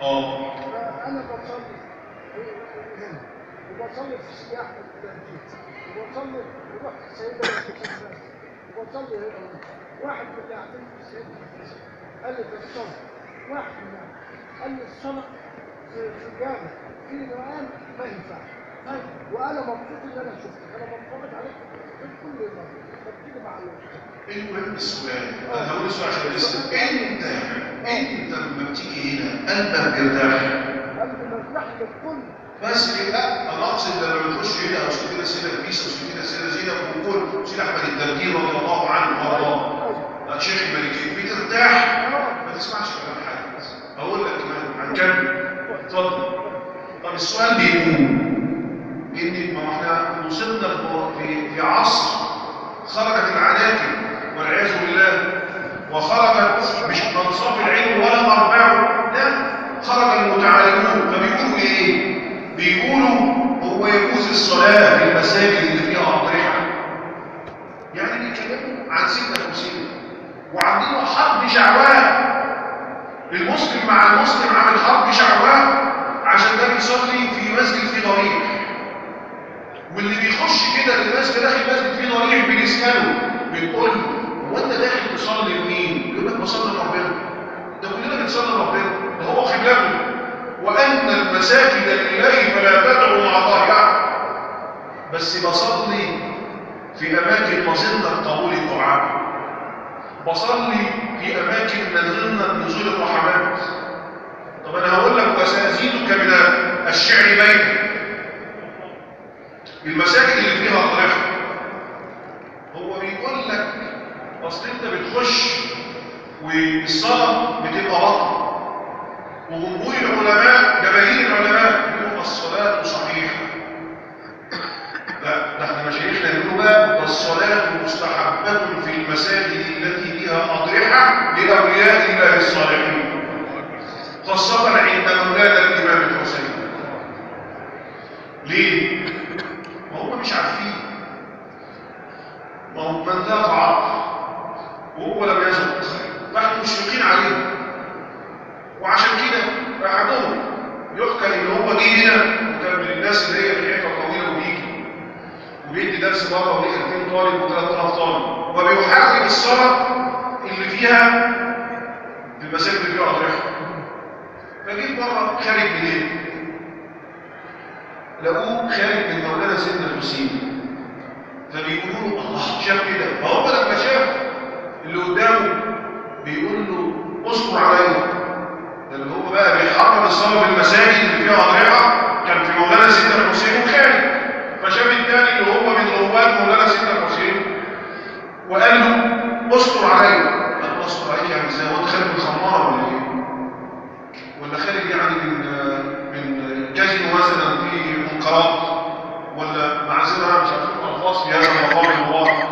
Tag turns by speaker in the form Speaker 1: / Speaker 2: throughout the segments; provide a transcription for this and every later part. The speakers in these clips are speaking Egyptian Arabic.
Speaker 1: اه
Speaker 2: فانا بصلي هنا وبصلي في السياح والتنجيد وبصلي ورحت السيده والكتاب وبصلي هنا واحد من اللي قاعدين في السيده قال لي في الصلاه واحد من اللي قال لي الصلاه في في الجامع في روقان ما ينفعش ما ينفع. وانا مبسوط ان انا شفتك انا بتفرج عليك في كل مره فبتيجي مع الوقت
Speaker 1: المهم السؤال انا هقول السؤال عشان لسه انت انت لما بتيجي هنا قلبك بيرتاح
Speaker 2: قلبي مرتاح للكل
Speaker 1: بس كده انا اقصد لما بتخش هنا او سيدنا سيدنا ادريس او سيدنا سيدنا زينب وكل سيدنا احمد الدردير رضي الله عنه وارضاه شيخ الملكين بترتاح ما تسمعش كلام حد اقول لك كمان هنكمل اتفضل طب السؤال بيقول ان ما احنا وصلنا في في عصر خرجت العناكب والعياذ بالله وخرجت مش منصب العلم ولا مربعه لا خرج المتعالمون فبيقولوا ايه بيقولوا هو يجوز الصلاه في المساجد اللي فيها اضرحه يعني بيتكلموا عن سيدنا الحسين وعاملين حرب شعواء المسلم مع المسلم عامل حرب شعواء عشان ده بيصلي في مسجد فيه ضريح واللي بيخش كده للناس كده داخل مسجد فيه ضريح بنساله بنقول له هو انت داخل تصلي لمين؟ يقول لك بصلي لربنا ده كلنا بنصلي لربنا ده هو قبلته وان المساجد لله فلا تدعوا مع الله احد بس بصلي في اماكن مظنه قبول الدعاء بصلي في اماكن مظنه نزول الرحمات طب انا هقول لك وسازيدك من الشعر بينك المساجد اللي فيها ضريحه هو بيقول لك اصل انت بتخش والصلاه بتبقى وطن وجمهور العلماء جماهير العلماء بيقولوا الصلاه صحيحه لا ده احنا مشايخنا يقولوا بقى ده الصلاه مستحبه في المساجد التي فيها اضرحه لاولياء الله الصالحين خاصه عند مولانا الامام الحسين ليه ما هم مش عارفين ما هو من ذاق عقل وهو لم يزق فاحنا مشفقين عليه وعشان كده احدهم يحكى ان هو جه هنا وكان من الناس اللي هي رحلتها طويله وبيجي وبيدي درس مره وليه 2000 طالب و3000 طالب وبيحرم الصلاه اللي فيها في المساجد اللي فيها اضرحه فجيت مره خارج منين؟ لقوه خارج من مولانا سيدنا الحسين فبيقولوا له الله شاف كده فهو لما شاف اللي قدامه بيقول له اصبر عليا ده اللي هو بقى بيحرم الصلاه في المساجد اللي فيها اضرحه كان في مولانا سيدنا الحسين وخارج فشاف الثاني اللي هو من رواد مولانا سيدنا الحسين وقال له اصبر عليا قال له اصبر عليك يعني ازاي هو انت خارج من خماره ولا ايه؟ ولا خارج يعني من من كازينو مثلا في منقرات ولا معذره مش عارفين الفاظ في هذا المقام المبارك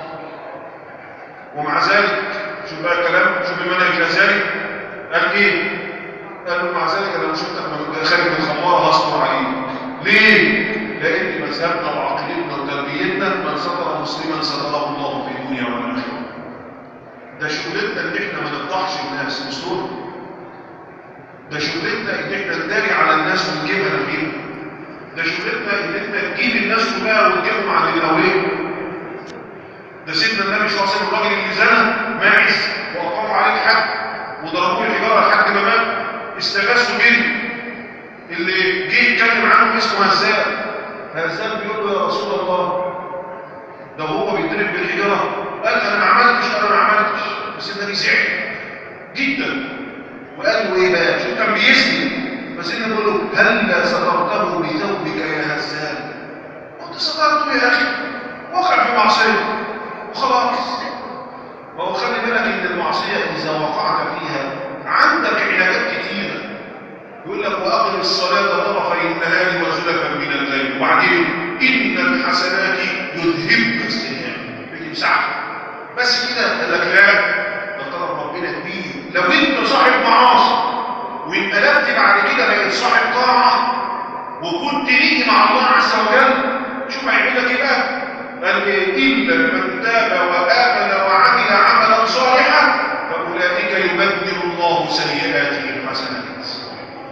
Speaker 1: ومع ذلك شوف بقى الكلام شوف المنهج الى ذلك قال ايه؟ قال له مع ذلك انا لو شفتك من خارج من خماره هصبر عليك ليه؟ لان مذهبنا وعقيدتنا وتربيتنا من ستر مسلما ستره الله في الدنيا والاخره ده شغلتنا ان احنا ما نفضحش الناس مستور ده شغلتنا ان احنا نداري على الناس ونجيبها نخيل ده شغلتنا ان احنا نجيب الناس كلها ونجيبهم عن الاولين ده سيدنا النبي صلى الله عليه وسلم الراجل اللي زنى ماعز واقاموا عليه الحد وضربوه الحجاره لحد ما مات استغاثوا بيه اللي جه يتكلم عنه اسمه هزال هزال بيقول له يا رسول الله ده هو بيضرب بالحجاره قال انا ما عملتش انا ما عملتش بس النبي زعل جدا وقال له ايه بقى شوف كان بيسلم بس انت بيقول له هل سترته بثوبك يا هزال قلت سترته يا اخي وقع في معصيه وخلاص وهو خلي بالك ان المعصيه اذا وقعت فيها عندك علاجات كتيره يقول لك واقم الصلاه طرفي النهار وزلفا من الليل وبعدين ان الحسنات يذهبن السيئات بتمسحها بس كده قال لك لا ده طلب ربنا كبير لو انت صاحب معاصي وانقلبت بعد كده بقيت صاحب طاعه وكنت ليه مع الله عز وجل شوف هيعمل لك ايه بقى قال الا من تاب وامن وعمل عملا صالحا فاولئك يبدل الله سيئاتهم حسنات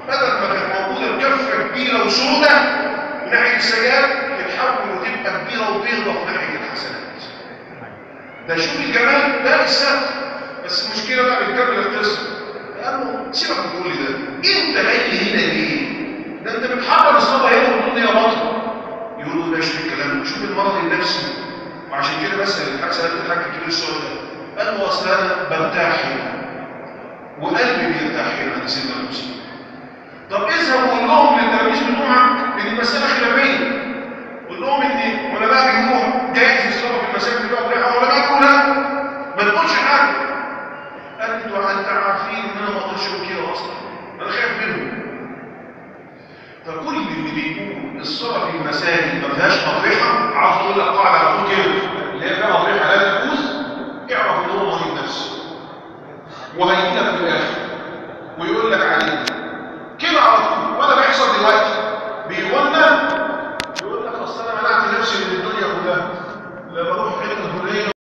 Speaker 1: لو سودة من ناحية السيئات تتحول وتبقى كبيرة وبيضة في ناحية الحسنات ده شوف الجمال ده السهل بس المشكلة بقى بتكمل القصة قال له سيبك من كل ده انت جاي هنا ليه؟ ده انت بتحرر الصلاة هنا وتقول لي يا بطل يقولوا ده شوف الكلام شوف المرض النفسي وعشان كده بس الحاج سألت الحاج كبير السؤال ده قال له اصل انا برتاح هنا وقلبي بيرتاح هنا عند سيدنا المسلم طب اذهب وقول لهم للتلاميذ بتوعك ان المسألة خلافية قول لهم ان علماء الجمهور جايز يصرفوا في المساجد بقى وبتاع علماء يقولوا لا ما تقولش حاجة قال لي انتوا انت عارفين ان انا ما اقدرش اقول كده اصلا انا خايف منهم فكل اللي بيقول الصلاة في المساجد ما فيهاش أضرحة عاوز أقول لك قاعدة على طول كده اللي هي فيها أضرحة لا تجوز اعرف إن هو مريض نفسي وهيجي لك